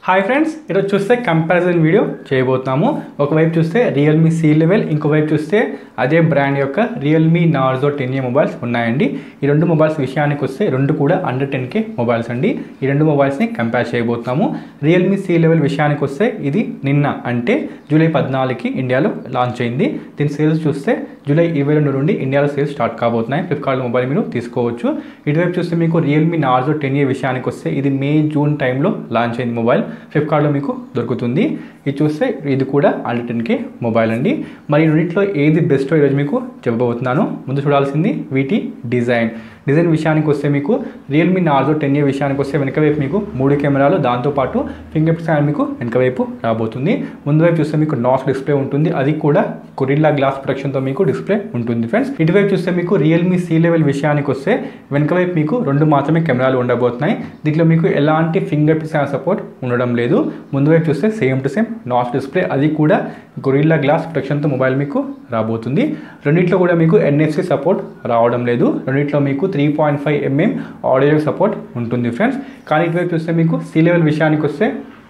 hi friends ఈరోజు చూస్తే comparison video చేయబోతున్నాము ఒకవైపు చూస్తే రియల్మీ సి లెవెల్ ఇంకోవైపు చూస్తే అదే బ్రాండ్ యొక్క Realme Narzo ten A mobiles ఉన్నాయండి ఈ రెండు మొబైల్స్ విషయానికి వస్తే రెండు కూడా అండర్ టెన్ కే మొబైల్స్ అండి ఈ రెండు మొబైల్స్ని కంపేర్ చేయబోతున్నాము రియల్మీ సి లెవెల్ విషయానికి వస్తే ఇది నిన్న అంటే జూలై పద్నాలుగుకి ఇండియాలో లాంచ్ అయింది దీని సేల్స్ చూస్తే జూలై ఇరవై రెండు నుండి ఇండియాలో సేల్స్ స్టార్ట్ కాబోతున్నాయి ఫ్లిప్కార్ట్ మొబైల్ మీరు తీసుకోవచ్చు ఇటువైపు చూస్తే మీకు రియల్మీ నార్జో టెన్ ఏ విషయానికి వస్తే ఇది మే జూన్ టైంలో లాంచ్ అయింది మొబైల్ ఫ్లిప్కార్ట్లో మీకు దొరుకుతుంది ఇది చూస్తే ఇది కూడా అండర్ టెన్ కే మొబైల్ అండి మరి ఈ రెండింటిలో ఏది బెస్టో ఈరోజు మీకు చెప్పబోతున్నాను ముందు చూడాల్సింది వీటి డిజైన్ డిజైన్ విషయానికి వస్తే మీకు రియల్మీ నార్జో టెన్ ఏ విషయానికి వస్తే వెనక వైపు మీకు మూడు కెమెరాలు దాంతోపాటు ఫింగర్ ప్రింట్ స్కానర్ మీకు వెనక వైపు రాబోతుంది ముందు వైపు చూస్తే మీకు నాస్ డిస్ప్లే ఉంటుంది అది కూడా కొరిల్లా గ్లాస్ ప్రొటెక్షన్తో మీకు డిస్ప్లే ఉంటుంది ఫ్రెండ్స్ ఇటువైపు చూస్తే మీకు రియల్మీ సి లెవెల్ విషయానికి వస్తే వెనక వైపు మీకు రెండు మాత్రమే కెమెరాలు ఉండబోతున్నాయి దీంట్లో మీకు ఎలాంటి ఫింగర్ ప్రింట్ స్కానర్ సపోర్ట్ ఉండడం లేదు ముందు వైపు చూస్తే సేమ్ టు సేమ్ నాస్ డిస్ప్లే అది కూడా గొరిల్లా గ్లాస్ ప్రొటెక్షన్తో మొబైల్ మీకు రాబోతుంది రెండిట్లో కూడా మీకు ఎన్ఎఫ్సి సపోర్ట్ రావడం లేదు రెండిట్లో మీకు three point five mm audio support ఉంటుంది ఫ్రెండ్స్ కానీ ఇటువైపు చూస్తే మీకు సి లెవెల్ విషయానికి వస్తే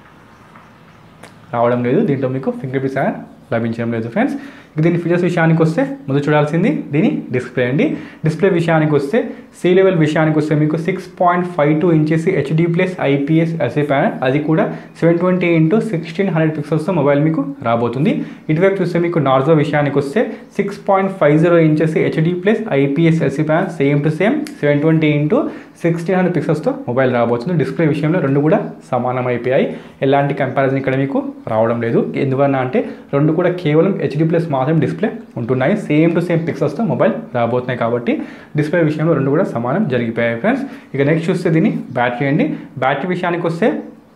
రావడం లేదు దీంట్లో మీకు ఫింగర్ ప్రింట్ స్కానర్ లభించడం లేదు ఫ్రెండ్స్ ఇక దీని ఫీచర్స్ విషయానికి వస్తే ముందు చూడాల్సింది దీని డిస్ప్లే అండి డిస్ప్లే విషయానికి వస్తే సి లెవెల్ విషయానికి వస్తే మీకు six point five two inches HD plus IPS SA panel అది కూడా seven twenty into sixteen hundred పిక్సెల్స్తో మొబైల్ మీకు రాబోతుంది ఇటువైపు చూస్తే మీకు నార్జో విషయానికి వస్తే six point five zero inches HD plus IPS SA panel same to same seven twenty into sixteen hundred పిక్సెల్స్తో మొబైల్ రాబోతుంది డిస్ప్లే విషయంలో రెండు కూడా సమానం అయిపోయాయి ఎలాంటి కంపారిజన్ ఇక్కడ మీకు రావడం లేదు ఎందువల్ల అంటే రెండు కూడా కేవలం హెచ్డి ప్లస్ మాత్రం డిస్ప్లే ఉంటున్నాయి సేమ్ టు సేమ్ పిక్సెల్స్తో మొబైల్ రాబోతున్నాయి కాబట్టి డిస్ప్లే విషయంలో రెండు కూడా సమానం జరిగిపోయాయి ఫ్రెండ్స్ ఇక నెక్స్ట్ చూస్తే దీని బ్యాటరీ అండి బ్యాటరీ విషయానికి వస్తే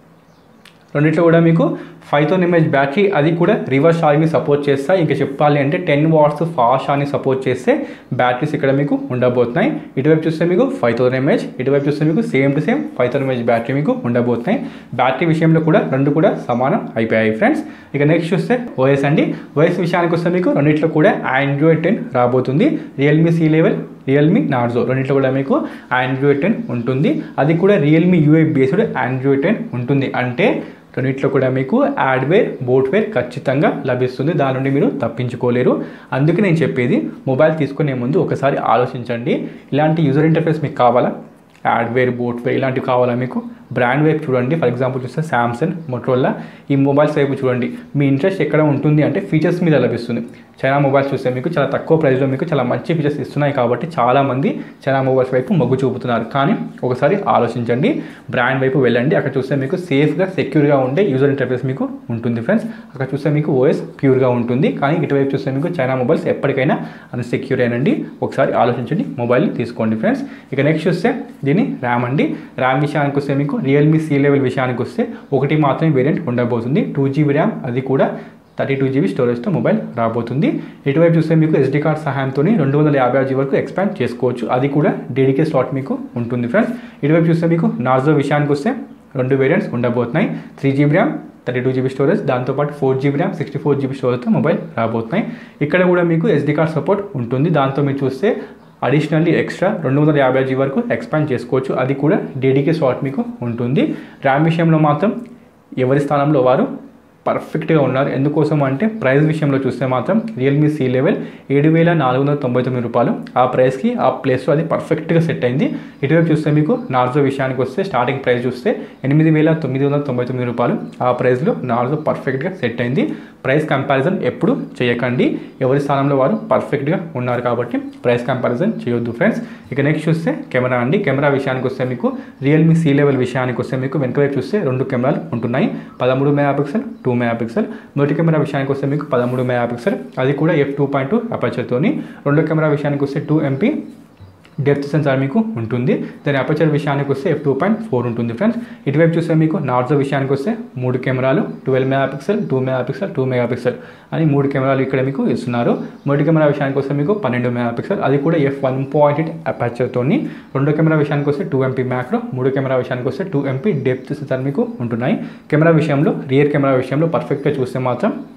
రెండిట్లో కూడా మీకు ఫైవ్ థౌసండ్ ఎంఏహెచ్ బ్యాటరీ అది కూడా రివర్స్ ఛార్జింగ్ని సపోర్ట్ చేస్తా ఇంకా చెప్పాలి అంటే ten watts fast charging support చేస్తే బ్యాటరీస్ ఇక్కడ మీకు ఉండబోతున్నాయి ఇటువైపు చూస్తే మీకు ఫైవ్ థౌసండ్ ఎంఏహెచ్ ఇటువైపు చూస్తే మీకు same to same five thousand mAh battery మీకు ఉండబోతున్నాయి బ్యాటరీ విషయంలో కూడా రెండు కూడా సమానం అయిపోయాయి ఫ్రెండ్స్ ఇక నెక్స్ట్ చూస్తే ఓఎస్ అండి ఓఎస్ విషయానికి వస్తే మీకు రెండిట్లో కూడా ఆండ్రాయిడ్ టెన్ రాబోతుంది Realme C eleven Realme Narzo రెండింటిలో కూడా మీకు ఆండ్రాయిడ్ టెన్ ఉంటుంది అది కూడా Realme UI based Android ten ఉంటుంది అంటే రెండింటిలో కూడా మీకు యాడ్వేర్ బోట్వేర్ ఖచ్చితంగా లభిస్తుంది దాని నుండి మీరు తప్పించుకోలేరు అందుకే నేను చెప్పేది మొబైల్ తీసుకునే ముందు ఒకసారి ఆలోచించండి ఇలాంటి యూజర్ ఇంటర్ఫేస్ మీకు కావాలా యాడ్వేర్ బోట్వేర్ ఇలాంటివి కావాలా మీకు బ్రాండ్ వైపు చూడండి ఫర్ ఎగ్జాంపుల్ చూస్తే శాంసంగ్ మొటోలా ఈ మొబైల్స్ వైపు చూడండి మీ ఇంట్రెస్ట్ ఎక్కడ ఉంటుంది అంటే ఫీచర్స్ మీద లభిస్తుంది చైనా మొబైల్స్ చూస్తే మీకు చాలా తక్కువ ప్రైస్లో మీకు చాలా మంచి ఫీచర్స్ ఇస్తున్నాయి కాబట్టి చాలామంది చైనా మొబైల్స్ వైపు మొగ్గు చూపుతున్నారు కానీ ఒకసారి ఆలోచించండి బ్రాండ్ వైపు వెళ్ళండి అక్కడ చూస్తే మీకు సేఫ్గా సెక్యూర్గా ఉండే యూజర్ ఇంటర్ఫేస్ మీకు ఉంటుంది ఫ్రెండ్స్ అక్కడ చూస్తే మీకు ఓఎస్ ప్యూర్గా ఉంటుంది కానీ ఇటువైపు చూస్తే మీకు చైనా మొబైల్స్ ఎప్పటికైనా అన్సెక్యూర్ అయినండి ఒకసారి ఆలోచించండి మొబైల్ తీసుకోండి ఫ్రెండ్స్ ఇక నెక్స్ట్ చూస్తే దీని ర్యామ్ అండి ర్యామ్ విషయానికి వస్తే మీకు రియల్మీ సి లెవెల్ విషయానికి వస్తే ఒకటి మాత్రమే వేరియంట్ ఉండబోతుంది టూ జీబీ ర్యామ్ అది కూడా థర్టీ టూ జీబీ స్టోరేజ్తో మొబైల్ రాబోతుంది ఇటువైపు చూస్తే మీకు ఎస్డీ కార్డ్ సహాయంతో రెండు వందల యాభై ఆరు వరకు ఎక్స్పాండ్ చేసుకోవచ్చు అది కూడా డెడికే స్లాట్ మీకు ఉంటుంది ఫ్రెండ్స్ ఇటువైపు చూస్తే మీకు నార్జో విషయానికి వస్తే రెండు వేరియంట్స్ ఉండబోతున్నాయి three GB RAM thirty two GB storage దాంతోపాటు four GB RAM sixty four GB స్టోరేజ్తో మొబైల్ రాబోతున్నాయి ఇక్కడ కూడా మీకు ఎస్డీ కార్డ్ సపోర్ట్ ఉంటుంది దాంతో మీరు చూస్తే అడిషనల్లీ ఎక్స్ట్రా రెండు వందల యాభై జీ వరకు ఎక్స్పాండ్ చేసుకోవచ్చు అది కూడా డెడికే స్లాట్ మీకు ఉంటుంది ర్యామ్ విషయంలో మాత్రం ఎవరి స్థానంలో వారు పర్ఫెక్ట్గా ఉన్నారు ఎందుకోసం అంటే ప్రైస్ విషయంలో చూస్తే మాత్రం రియల్మీ సి లెవెల్ ఏడు వేల నాలుగు వందల తొంభై తొమ్మిది రూపాయలు ఆ ప్రైస్కి ఆ ప్లేస్లో అది పర్ఫెక్ట్గా సెట్ అయింది ఇటువైపు చూస్తే మీకు నార్జో విషయానికి వస్తే స్టార్టింగ్ ప్రైస్ చూస్తే ఎనిమిది వేల తొమ్మిది వందల తొంభై తొమ్మిది రూపాయలు ఆ ప్రైస్లో నార్జో పర్ఫెక్ట్గా సెట్ అయింది ప్రైస్ కంపారిజన్ ఎప్పుడు చేయకండి ఎవరి స్థానంలో వారు పర్ఫెక్ట్గా ఉన్నారు కాబట్టి ప్రైస్ కంపారిజన్ చేయొద్దు ఫ్రెండ్స్ ఇక నెక్స్ట్ చూస్తే కెమెరా అండి కెమెరా విషయానికి వస్తే మీకు రియల్మీ సి లెవెల్ విషయానికి వస్తే మీకు వెనక వైపు చూస్తే రెండు కెమెరాలు ఉంటున్నాయి పదమూడు mega pixel two mega pixel మొదటి కెమెరా విషయానికి వస్తే మీకు పదమూడు మెగా పిక్సెల్ అది కూడా ఎఫ్ టూ పాయింట్ టూ అపర్చర్తోని రెండో కెమెరా విషయానికి వస్తే టూ ఎంపీ డెప్త్ సెన్సార్ మీకు ఉంటుంది దాని అపర్చర్ విషయానికి వస్తే ఎఫ్ టూ పాయింట్ ఫోర్ ఉంటుంది ఫ్రెండ్స్ ఇటువైపు చూస్తే మీకు నార్జో విషయానికి వస్తే మూడు కెమెరాలు twelve mega pixel two mega pixel two mega pixel అని మూడు కెమెరాలు ఇక్కడ మీకు ఇస్తున్నారు మొదటి కెమెరా విషయానికి వస్తే మీకు పన్నెండు మెగా పిక్సెల్ అది కూడా ఎఫ్ వన్ పాయింట్ ఎయిట్ అపర్చర్తోని రెండో కెమెరా విషయానికి వస్తే టూ ఎంపీ మ్యాక్రో మూడు కెమెరా విషయానికి వస్తే టూ ఎంపీ డెప్త్ సెన్సార్ మీకు ఉంటున్నాయి కెమెరా విషయంలో రియర్ కెమెరా విషయంలో పర్ఫెక్ట్గా చూస్తే మాత్రం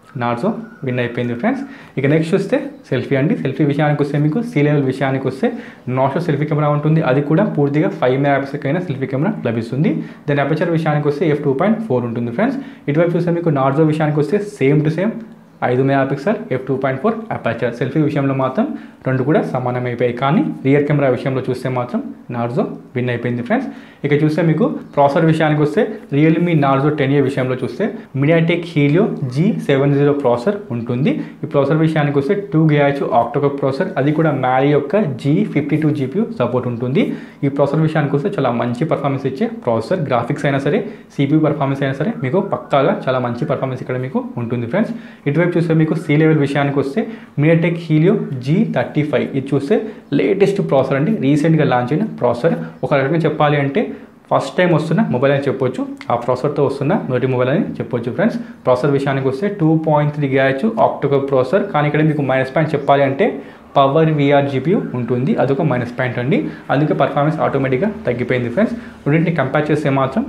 నార్జో విన్ అయిపోయింది ఫ్రెండ్స్ ఇక నెక్స్ట్ చూస్తే సెల్ఫీ అండి సెల్ఫీ విషయానికి వస్తే మీకు సీ లెవెల్ విషయానికి వస్తే నార్షో సెల్ఫీ కెమెరా ఉంటుంది అది కూడా పూర్తిగా ఫైవ్ మెగా అయినా సెల్ఫీ కెమెరా లభిస్తుంది దాని అపచర్ విషయానికి వస్తే ఎఫ్ టూ పాయింట్ ఫోర్ ఉంటుంది ఫ్రెండ్స్ ఇటువైపు చూస్తే మీకు నార్జో విషయానికి వస్తే సేమ్ టు సేమ్ ఐదు mega pixel F two point four aperture selfie విషయంలో మాత్రం రెండు కూడా సమానమైపోయాయి కానీ రియర్ కెమెరా విషయంలో చూస్తే మాత్రం నార్జో విన్ అయిపోయింది ఫ్రెండ్స్ ఇక చూస్తే మీకు ప్రాసెసర్ విషయానికి వస్తే రియల్మీ నార్జో టెన్ ఏ విషయంలో చూస్తే MediaTek Helio G seven zero processor ఉంటుంది ఈ ప్రాసెసర్ విషయానికి వస్తే టూ గియాచ్ ఆక్టోకప్ ప్రాసెసర్ అది కూడా మ్యారీ యొక్క G fifty two GP support ఉంటుంది ఈ ప్రాసెసర్ విషయానికి వస్తే చాలా మంచి పర్ఫార్మెన్స్ ఇచ్చే ప్రాసెసర్ గ్రాఫిక్స్ అయినా సరే సిపి పర్ఫార్మెన్స్ అయినా సరే మీకు పక్కాగా చాలా మంచి పర్ఫార్మెన్స్ ఇక్కడ మీకు ఉంటుంది ఫ్రెండ్స్ ఇటువైపు చూస్తే మీకు సి లెవెల్ విషయానికి వస్తే MediaTek Helio G thirty five ఇది చూస్తే లేటెస్ట్ ప్రాసెసర్ అండి రీసెంట్గా లాంచ్ అయిన ప్రాసెసర్ ఒక రకంగా చెప్పాలి అంటే ఫస్ట్ టైం వస్తున్న మొబైల్ అని చెప్పొచ్చు ఆ ప్రాసెసర్తో వస్తున్న మొదటి మొబైల్ అని చెప్పొచ్చు ఫ్రెండ్స్ ప్రాసెసర్ విషయానికి వస్తే టూ పాయింట్ త్రీ గ్యాచ్ ఆక్టోకప్ ప్రాసెసర్ కానీ ఇక్కడ మీకు మైనస్ పాయింట్ చెప్పాలి అంటే పవర్ విఆర్ జీపీయూ ఉంటుంది అదొక మైనస్ పాయింట్ అండి అందుకే పర్ఫార్మెన్స్ ఆటోమేటిక్గా తగ్గిపోయింది ఫ్రెండ్స్ రెండింటిని కంపేర్ చేస్తే మాత్రం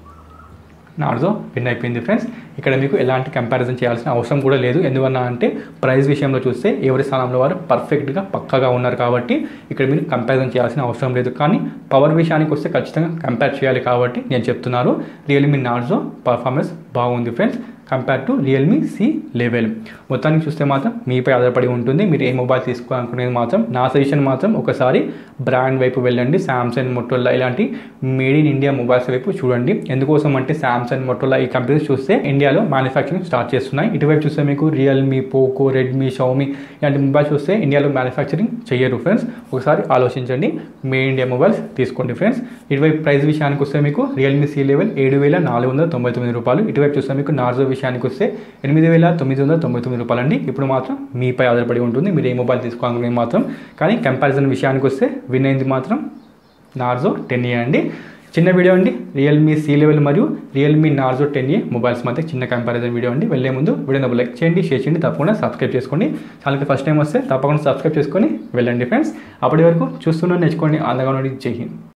నార్జో విన్ అయిపోయింది ఫ్రెండ్స్ ఇక్కడ మీకు ఎలాంటి కంపారిజన్ చేయాల్సిన అవసరం కూడా లేదు ఎందువల్ల అంటే ప్రైస్ విషయంలో చూస్తే ఎవరి స్థానంలో వారు పర్ఫెక్ట్గా పక్కగా ఉన్నారు కాబట్టి ఇక్కడ మీరు కంపారిజన్ చేయాల్సిన అవసరం లేదు కానీ పవర్ విషయానికి వస్తే ఖచ్చితంగా కంపేర్ చేయాలి కాబట్టి నేను చెప్తున్నాను రియల్మీ నార్జో పర్ఫార్మెన్స్ బాగుంది friends compare to Realme C eleven మొత్తానికి చూస్తే మాత్రం మీపై ఆధారపడి ఉంటుంది మీరు ఏ మొబైల్ తీసుకోవాలనుకునేది మాత్రం నా సజెషన్ మాత్రం ఒకసారి బ్రాండ్ వైపు వెళ్ళండి శాంసంగ్ మొటోలా ఇలాంటి మేడ్ ఇన్ ఇండియా మొబైల్స్ వైపు చూడండి ఎందుకోసం అంటే శాంసంగ్ మొటోలా ఈ కంపెనీస్ చూస్తే ఇండియాలో మ్యానుఫ్యాక్చరింగ్ స్టార్ట్ చేస్తున్నాయి ఇటువైపు చూస్తే మీకు రియల్మీ పోకో రెడ్మీ షౌమీ ఇలాంటి మొబైల్స్ చూస్తే ఇండియాలో మ్యానుఫ్యాక్చరింగ్ చేయరు ఫ్రెండ్స్ ఒకసారి ఆలోచించండి మేడ్ ఇండియా మొబైల్స్ తీసుకోండి ఫ్రెండ్స్ ఇటువైపు ప్రైస్ విషయానికి వస్తే మీకు రియల్మీ సి లెవెల్ ఏడు వేల నాలుగు వందల తొంభై తొమ్మిది రూపాయలు ఇటువైపు చూస్తే మీకు నార్జో విషయానికి వస్తే ఎనిమిది వేల తొమ్మిది వందల తొంభై తొమ్మిది రూపాయలు అండి ఇప్పుడు మాత్రం మీపై ఆధారపడి ఉంటుంది మీరు ఏ మొబైల్ తీసుకోవాలనుకునే మాత్రం కానీ కంపారిజన్ విషయానికి వస్తే విన్ అయింది మాత్రం నార్జో టెన్ ఏ అండి చిన్న వీడియో అండి రియల్మీ సి లెవెల్ మరియు Realme Narzo ten A mobiles మధ్య చిన్న కంపారిజన్ వీడియో అండి వెళ్ళే ముందు వీడియో లైక్ చేయండి షేర్ చేయండి తప్పకుండా సబ్స్క్రైబ్ చేసుకోండి ఛానల్కి ఫస్ట్ టైం వస్తే తప్పకుండా సబ్స్క్రైబ్ చేసుకొని వెళ్ళండి ఫ్రెండ్స్ అప్పటి వరకు చూస్తున్నా నేర్చుకోండి అందగా నుండి జై హింద్